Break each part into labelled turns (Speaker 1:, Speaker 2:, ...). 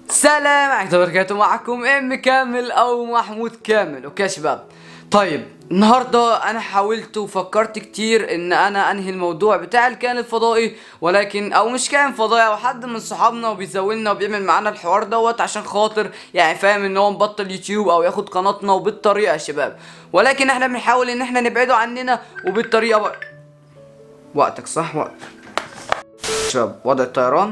Speaker 1: سلام عليكم ورحمة الله وبركاته معكم ام كامل او محمود كامل اوكي يا شباب طيب النهارده انا حاولت وفكرت كتير ان انا انهي الموضوع بتاع الكائن الفضائي ولكن او مش كائن فضائي او حد من صحابنا وبيزولنا وبيعمل معانا الحوار دوت عشان خاطر يعني فاهم ان هو مبطل يوتيوب او ياخد قناتنا وبالطريقه يا شباب ولكن احنا بنحاول ان احنا نبعده عننا وبالطريقه و... وقتك صح وقت شباب وضع الطيران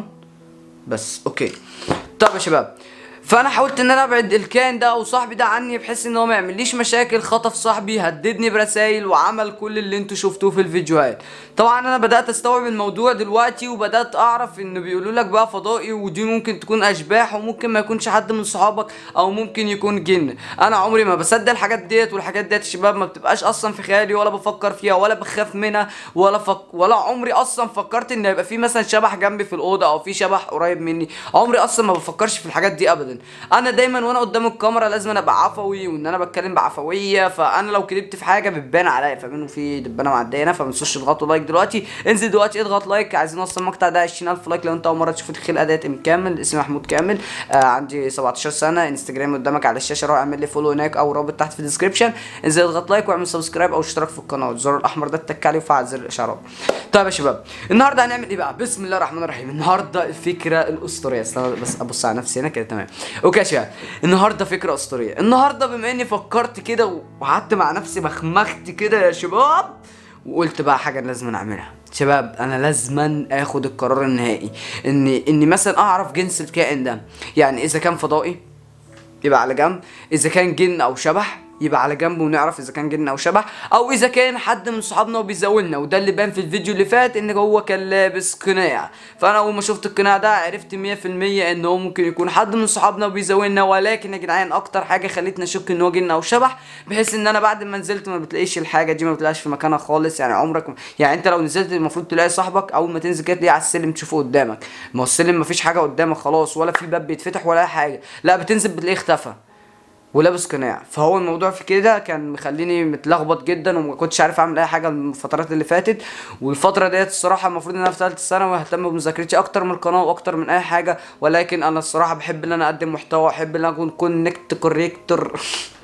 Speaker 1: بس اوكي طب يا شباب فانا حاولت ان انا ابعد الكائن ده او صاحبي ده عني بحيث ان هو ما يعمليش مشاكل خطف صاحبي هددني برسائل وعمل كل اللي انتوا شفتوه في الفيديوهات طبعا انا بدات استوعب الموضوع دلوقتي وبدات اعرف ان بيقولوا لك بقى فضائي ودي ممكن تكون اشباح وممكن ما يكونش حد من صحابك او ممكن يكون جن انا عمري ما بصدق الحاجات ديت والحاجات ديت يا شباب ما بتبقاش اصلا في خيالي ولا بفكر فيها ولا بخاف منها ولا فك... ولا عمري اصلا فكرت ان يبقى في مثلا شبح جنبي في الاوضه او في شبح قريب مني عمري اصلا ما بفكرش في الحاجات دي ابدا انا دايما وانا قدام الكاميرا لازم أنا ابقى عفوي وان انا بتكلم بعفويه فانا لو كدبت في حاجه بتبان عليا فاهمين في دبانه معديه هنا فما تنسوش تضغطوا لايك دلوقتي انزل دلوقتي اضغط لايك عايزين نوصل المقطع ده 20000 لايك لو انت اول مره تشوف الخلقه ديت ام كامل اسمي محمود كامل آه عندي 17 سنه انستجرام قدامك على الشاشه روح اعمل لي فولو هناك او رابط تحت في الديسكربشن انزل اضغط لايك واعمل سبسكرايب او اشتراك في القناه الزر الاحمر ده اتك عليه وفعل زر الاشعارات طيب يا شباب النهارده هنعمل ايه بقى بسم الله الرحمن الرحيم النهارده الفكره الاسطوريه استنى بس ابص على نفسي هنا كده تمام اوكي يا شباب النهارده فكره اسطوريه النهارده بما اني فكرت كده وقعدت مع نفسي مخمخت كده يا شباب وقلت بقى حاجه لازم نعملها شباب انا لازما اخد القرار النهائي اني اني مثلا اعرف جنس الكائن ده يعني اذا كان فضائي يبقى على جنب اذا كان جن او شبح يبقى على جنب ونعرف اذا كان جن او شبح او اذا كان حد من صحابنا وبيزاولنا وده اللي بان في الفيديو اللي فات ان هو كان لابس قناع فانا اول ما شفت القناع ده عرفت 100% ان هو ممكن يكون حد من صحابنا وبيزاولنا ولكن يا جدعان اكتر حاجه خلتني اشك ان هو جن او شبح بحيث ان انا بعد ما نزلت ما بتلاقيش الحاجه دي ما بتلاقيش في مكانها خالص يعني عمرك ما- يعني انت لو نزلت المفروض تلاقي صاحبك اول ما تنزل كده تلاقيه على السلم تشوفه قدامك ما هو السلم مفيش حاجه قدامك خلاص ولا في باب بيتفتح ولا اي حاجه لا بتنزل بتلاقيه اختفى ولابس قناع فهو الموضوع في كده كان مخليني متلخبط جدا وما كنتش عارف اعمل اي حاجه الفترات اللي فاتت والفتره ديت الصراحه المفروض ان انا في ثالثه ثانوي واهتم بمذاكرتي اكتر من القناه واكتر من اي حاجه ولكن انا الصراحه بحب ان انا اقدم محتوى واحب ان انا اكون كونكت كوريكتور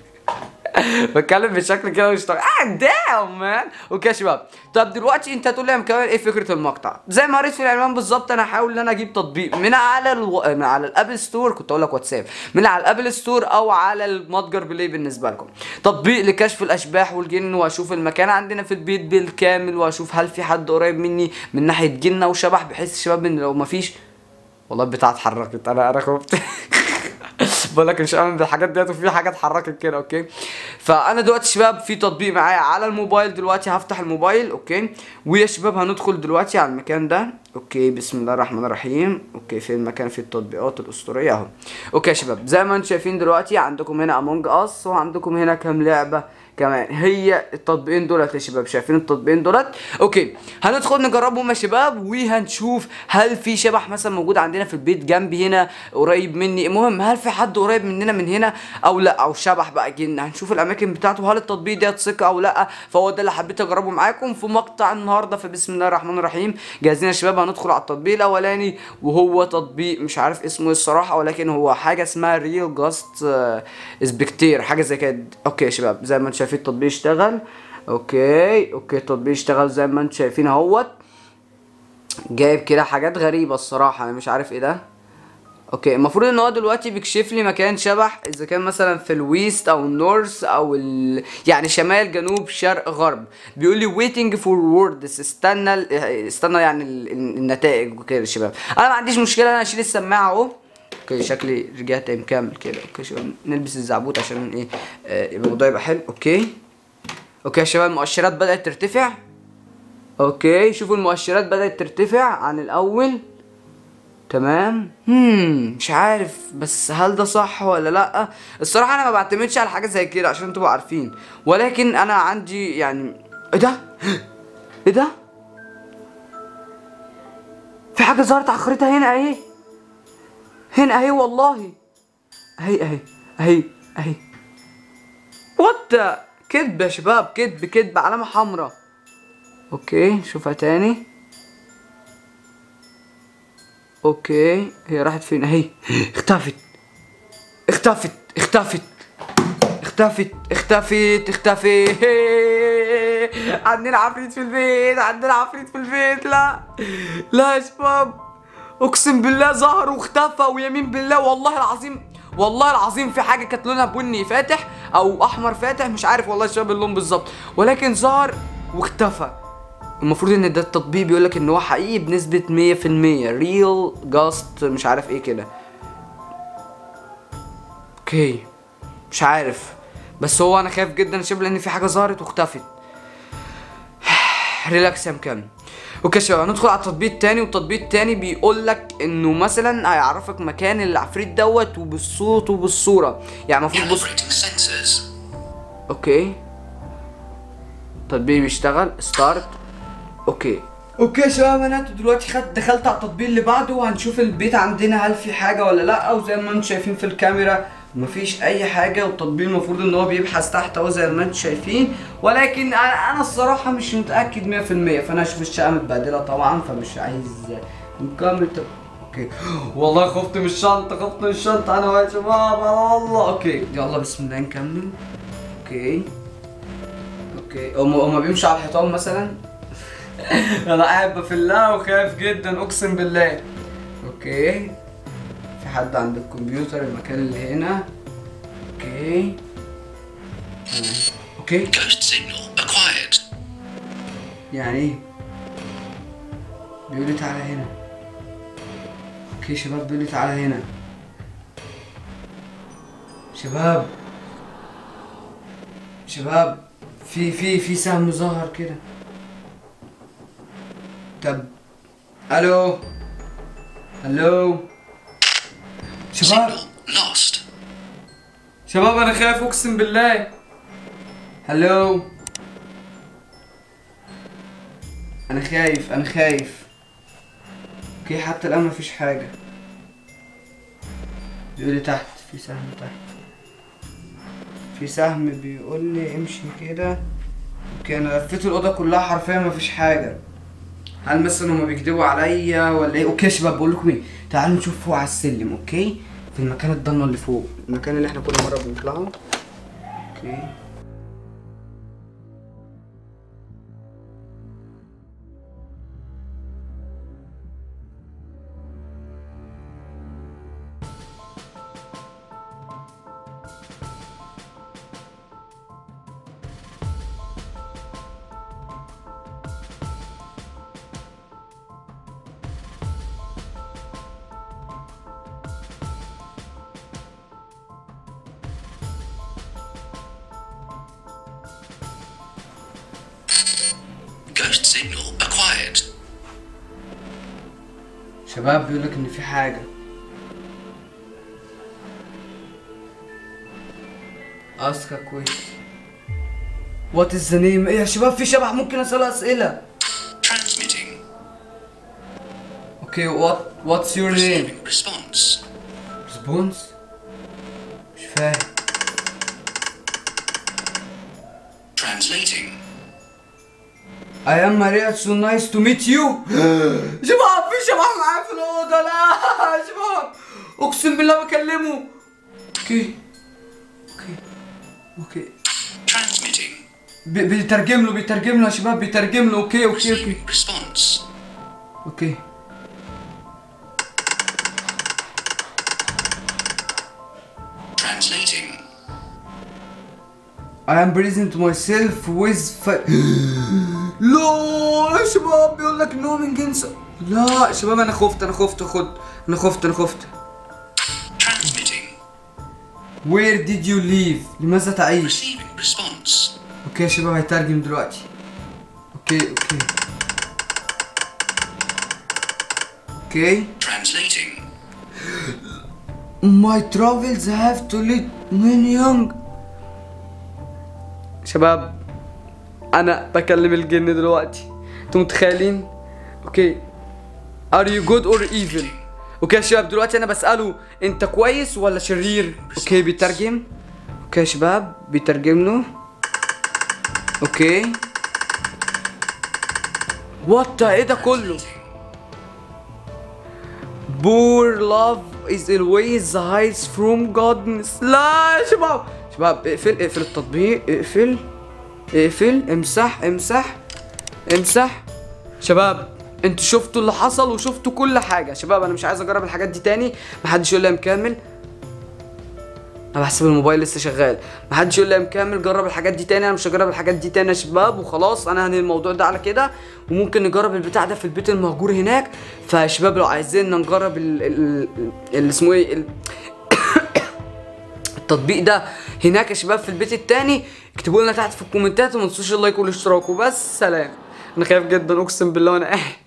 Speaker 1: بتكلم بشكل كده مش طبيعي اه دام مان اوكي يا شباب طب دلوقتي انت هتقول لي يا مكمل ايه فكره المقطع زي ما قريت في العنوان بالظبط انا هحاول ان انا اجيب تطبيق من على الو... من على الابل ستور كنت اقول لك واتساب من على الابل ستور او على المتجر بلاي بالنسبه لكم تطبيق لكشف الاشباح والجن واشوف المكان عندنا في البيت بالكامل واشوف هل في حد قريب مني من ناحيه جن او شبح بحيث الشباب ان لو مفيش والله البتاعه اتحركت انا انا خفت بقول لك مش امن بالحاجات ديت وفي حاجه اتحركت كده اوكي فانا دلوقتي شباب في تطبيق معايا على الموبايل دلوقتي هفتح الموبايل اوكي ويا شباب هندخل دلوقتي على المكان ده اوكي بسم الله الرحمن الرحيم اوكي فين المكان في التطبيقات الاسطوريه اهو اوكي يا شباب زي ما انتم شايفين دلوقتي عندكم هنا امونج اس وعندكم هنا كام لعبه كمان هي التطبيقين دولت يا شباب شايفين التطبيقين دولت اوكي هندخل نجربهم يا شباب وهنشوف هل في شبح مثلا موجود عندنا في البيت جنبي هنا قريب مني المهم هل في حد قريب مننا من هنا او لا او شبح بقى جن هنشوف الاماكن بتاعته هل التطبيق ده ثقه او لا فهو ده اللي حبيت اجربه معاكم في مقطع النهارده فبسم الله الرحمن الرحيم جاهزين يا شباب هندخل على التطبيق الاولاني وهو تطبيق مش عارف اسمه ايه الصراحه ولكن هو حاجه اسمها ريل جاست اسبكتير حاجه زي كده اوكي يا شباب زي ما انتم شايفين التطبيق اشتغل اوكي اوكي التطبيق اشتغل زي ما انتم شايفين اهوت جايب كده حاجات غريبه الصراحه انا مش عارف ايه ده اوكي المفروض ان هو دلوقتي بيكشف لي مكان شبح اذا كان مثلا في الويست او النورث او ال... يعني شمال جنوب شرق غرب بيقول لي waiting for words استنى ال- استنى يعني ال... ال- النتائج وكده يا شباب انا ما عنديش مشكله انا اشيل السماعه اهو اوكي شكلي رجعت مكمل كده اوكي يا شباب نلبس الزعبوت عشان ايه آه يبقى الموضوع يبقى حلو اوكي اوكي يا شباب المؤشرات بدات ترتفع اوكي شوفوا المؤشرات بدات ترتفع عن الاول تمام هم مش عارف بس هل ده صح ولا لا الصراحه انا ما بعتمدش على حاجه زي كده عشان تبقوا عارفين ولكن انا عندي يعني ايه ده ايه ده في حاجه ظهرت على الخريطه هنا اهي هنا اهي والله اهي اهي اهي اهي وات كدب يا شباب كدب كدب علامه حمراء اوكي شوفها تاني اوكي هي راحت فين اهي اختفت اختفت اختفت اختفت اختفت اختفت عندنا عفريت في البيت عندنا عفريت في البيت لا لا يا شباب اقسم بالله ظهر واختفى ويمين بالله والله العظيم والله العظيم في حاجه كانت لونها بني فاتح او احمر فاتح مش عارف والله يا شباب اللون بالظبط ولكن ظهر واختفى المفروض ان ده التطبيق بيقول لك ان هو حقيقي بنسبه 100% ريل جاست مش عارف ايه كده اوكي مش عارف بس هو انا خايف جدا يا شباب لان في حاجه ظهرت واختفت ريلاكس يا مكمل اوكي يا شباب هندخل على التطبيق التاني والتطبيق التاني بيقول لك انه مثلا هيعرفك مكان العفريت دوت وبالصوت وبالصوره يعني المفروض بص
Speaker 2: Calibrating sensors.
Speaker 1: اوكي التطبيق بيشتغل ستارت اوكي اوكي يا شباب انا دلوقتي خدت دخلت على التطبيق اللي بعده وهنشوف البيت عندنا هل في حاجه ولا لا وزي ما انتم شايفين في الكاميرا مفيش اي حاجه والتطبيق المفروض ان هو بيبحث تحت اهو زي ما انتم شايفين ولكن انا أنا الصراحه مش متاكد 100% فانا اشوف الشقه متبهدله طبعا فمش عايز نكمل طب اوكي والله خفت من الشنطه خفت من الشنطه انا يا شباب انا والله اوكي يلا بسم الله نكمل اوكي اوكي هم هم بيمشوا على الحيطان مثلا انا قاعد بفلها وخايف جدا اقسم بالله اوكي في حد عند الكمبيوتر المكان اللي هنا اوكي آه. اوكي
Speaker 2: Ghost signal acquired.
Speaker 1: يعني ايه بيقول لي تعالى هنا اوكي شباب بيقول لي تعالى هنا شباب شباب في في في سهم ظهر كده طب الو الو شباب
Speaker 2: Signal lost.
Speaker 1: شباب انا خايف اقسم بالله هلو انا خايف انا خايف اوكي حتى الان مفيش حاجه بيقول لي تحت في سهم تحت في سهم بيقول لي امشي كده اوكي انا لفيت الاوضه كلها حرفيا مفيش حاجه هل مثلا هما بيكدبوا عليا ولا ايه اوكي يا شباب بقول لكم ايه تعالوا نشوف فوق على السلم اوكي في المكان الضلمه اللي فوق المكان اللي احنا كل مره بنطلعه اوكي
Speaker 2: Ghost signal acquired.
Speaker 1: شباب بيقول لك ان في حاجه اسكا كويس وات از ذا نيم ايه يا شباب في شبح ممكن اسال اسئله
Speaker 2: Transmitting.
Speaker 1: اوكي وات واتس يور نيم
Speaker 2: Receiving response.
Speaker 1: ريسبونس مش فاهم
Speaker 2: Translating.
Speaker 1: I am Maria so nice to meet you شباب في شبح معايا في الأوضة لا شباب أقسم بالله بكلمه أوكي أوكي أوكي
Speaker 2: Transmitting.
Speaker 1: بي- بيترجم له بيترجم له يا شباب بيترجم له أوكي أوكي أوكي
Speaker 2: Receiving response.
Speaker 1: أوكي
Speaker 2: Translating.
Speaker 1: I am present myself with ف... لا يا شباب بيقول لك نومينج انسى لا يا شباب انا خفت انا خفت خد انا خفت انا خفت
Speaker 2: Transmitting.
Speaker 1: Where did you live لماذا تعيش
Speaker 2: Receiving response.
Speaker 1: اوكي يا شباب هيترجم دلوقتي اوكي اوكي اوكي
Speaker 2: Translating.
Speaker 1: My travels have to lead when young شباب انا بكلم الجن دلوقتي انتوا متخيلين اوكي are you good or evil اوكي يا شباب دلوقتي انا بساله انت كويس ولا شرير اوكي بيترجم اوكي يا شباب بيترجم له اوكي وات ايه ده كله poor love is always the highest from godness لا يا شباب شباب اقفل اقفل التطبيق اقفل اقفل امسح امسح امسح شباب انتوا شفتوا اللي حصل وشفتوا كل حاجه شباب انا مش عايز اجرب الحاجات دي تاني محدش يقول لي يا مكمل انا بحسب الموبايل لسه شغال محدش يقول لي يا مكمل جرب الحاجات دي تاني انا مش هجرب الحاجات دي تاني يا شباب وخلاص انا هنهي الموضوع ده على كده وممكن نجرب البتاع ده في البيت المهجور هناك فشباب لو عايزين نجرب ال ال اللي اسمه ايه ال- التطبيق ده هناك يا شباب في البيت التاني اكتبوا لنا تحت في الكومنتات وما تنسوش اللايك والاشتراك وبس سلام انا خايف جدا اقسم بالله وانا قاعد